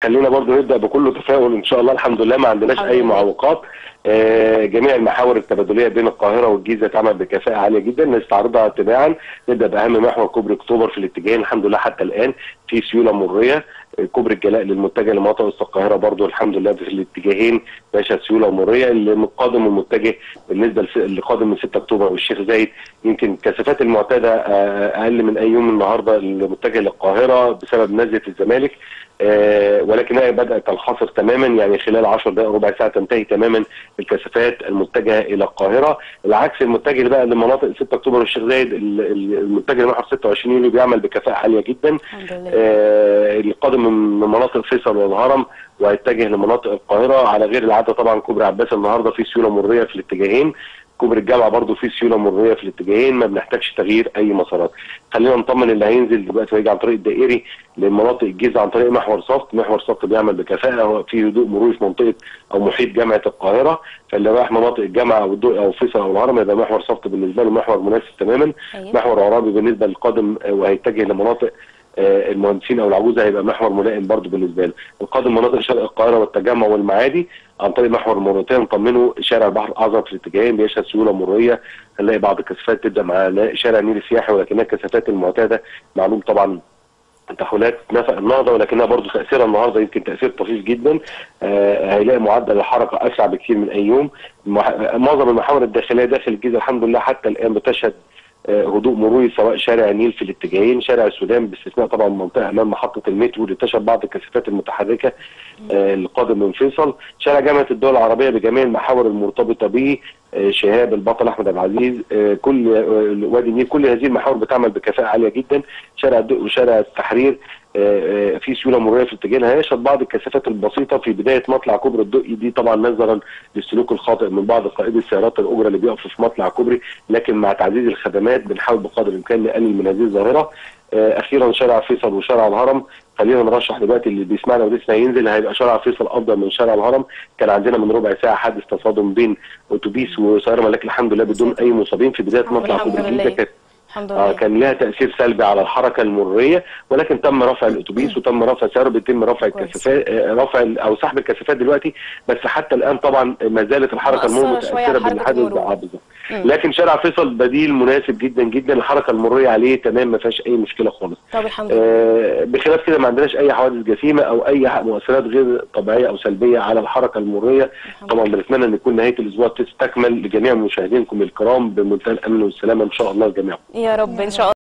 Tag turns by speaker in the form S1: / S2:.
S1: خلينا برضو نبدا بكل تفاؤل ان شاء الله الحمد لله ما عندناش
S2: الحمد
S1: اي
S2: لله.
S1: معوقات آه، جميع المحاور التبادليه بين القاهره والجيزه اتعمل بكفاءه عاليه جدا نستعرضها تباعا نبدا باهم محور كوبري اكتوبر في الاتجاهين الحمد لله حتى الان في سيوله مريه آه، كوبري الجلاء للمتجه لمناطق وسط القاهره برضو الحمد لله في الاتجاهين باشا سيوله مريه اللي قادم والمتجه بالنسبه لس- اللي قادم من 6 اكتوبر والشيخ زايد يمكن الكثافات المعتاده آه، اقل من اي يوم النهارده المتجه للقاهره بسبب نزله الزمالك آه، ولكنها بدات تنحصر تماما يعني خلال 10 دقائق ربع ساعه تنتهي تماما الكثافات المتجهه الى القاهره العكس المتجه بقى لمناطق 6 اكتوبر والشيخ زايد ال- ال- المتجه لمحور 26 يوليو بيعمل بكفاءه عاليه جدا
S2: الحمد لله
S1: آه، القادم من مناطق فيصل والهرم وهيتجه لمناطق القاهره على غير العاده طبعا كوبري عباس النهارده في سيوله مريه في الاتجاهين كوبري الجامعه برضو في سيوله مريه في الاتجاهين ما بنحتاجش تغيير اي مسارات خلينا نطمن اللي هينزل دلوقتي ويجي عن طريق الدائري لمناطق الجيزه عن طريق محور صفت محور صفت بيعمل بكفاءه هو في هدوء مروري في منطقه او محيط جامعه القاهره فاللي رايح مناطق الجامعه او الضوء او فيصل او الهرم يبقى محور صفت بالنسبه له محور مناسب تماما
S2: أيوة.
S1: محور عرابي بالنسبه للقادم آه، وهيتجه لمناطق آه، المهندسين او العجوزه هيبقى محور ملائم برضو بالنسبه له القادم مناطق شرق القاهره والتجمع والمعادي عن طريق محور المرتين نطمنه شارع البحر الاعظم في الاتجاهين بيشهد سيوله مروريه هنلاقي بعض الكثافات تبدا مع شارع النيل السياحي ولكنها الكثافات المعتاده معلوم طبعا تحولات نفق النهضه ولكنها برضو تاثيرها النهارده يمكن تاثير طفيف جدا آه هيلاقي معدل الحركه اسرع بكثير من اي يوم مح- معظم المحاور الداخليه داخل الجيزه الحمد لله حتى الان بتشهد آه، هدوء مروري سواء شارع النيل في الاتجاهين شارع السودان باستثناء طبعا منطقه امام محطه المترو اللي تشهد بعض الكثافات المتحركه آه، القادم من فيصل شارع جامعه الدول العربيه بجميع المحاور المرتبطه به آه، شهاب البطل احمد عبد العزيز آه، كل آه، وادي النيل كل هذه المحاور بتعمل بكفاءه عاليه جدا شارع الدق وشارع التحرير آه، آه، في سيوله مروريه في اتجاهها هيشهد بعض الكثافات البسيطه في بدايه مطلع كوبري الدقي دي طبعا نظرا للسلوك الخاطئ من بعض قائدي السيارات الاجره اللي بيقفوا في مطلع كوبري لكن مع تعزيز الخدمات بنحاول بقدر الامكان نقلل من هذه الظاهره آه، اخيرا شارع فيصل وشارع الهرم خلينا نرشح دلوقتي اللي بيسمعنا ولسه هينزل هيبقى شارع فيصل افضل من شارع الهرم كان عندنا من ربع ساعه حادث تصادم بين اتوبيس وسياره ملاك الحمد لله بدون اي مصابين في بدايه مطلع
S2: الحمد
S1: كوبري
S2: لله.
S1: الجيزه كانت
S2: الحمد
S1: آه
S2: لله
S1: كان لها تاثير سلبي على الحركه المروريه ولكن تم رفع الاتوبيس وتم رفع سعره بيتم رفع
S2: كويس.
S1: الكثافات آه، رفع ال- او سحب الكثافات دلوقتي بس حتى الان طبعا ما زالت الحركه
S2: مؤثرة
S1: المروريه
S2: شوية على
S1: متاثره
S2: حركة
S1: بالحادث
S2: المرور.
S1: ده آه، بالظبط.
S2: مم.
S1: لكن شارع فيصل بديل مناسب جدا جدا الحركه المروريه عليه تمام ما فيهاش اي مشكله خالص
S2: طب الحمد لله
S1: آه، بخلاف كده ما عندناش اي حوادث جسيمه او اي ح- مؤثرات غير طبيعيه او سلبيه على الحركه المروريه
S2: الحمد
S1: طبعا بنتمنى ان يكون نهايه الاسبوع تستكمل لجميع مشاهدينكم الكرام بمنتهى الامن والسلامه ان شاء الله جميعا
S2: يا رب ان شاء الله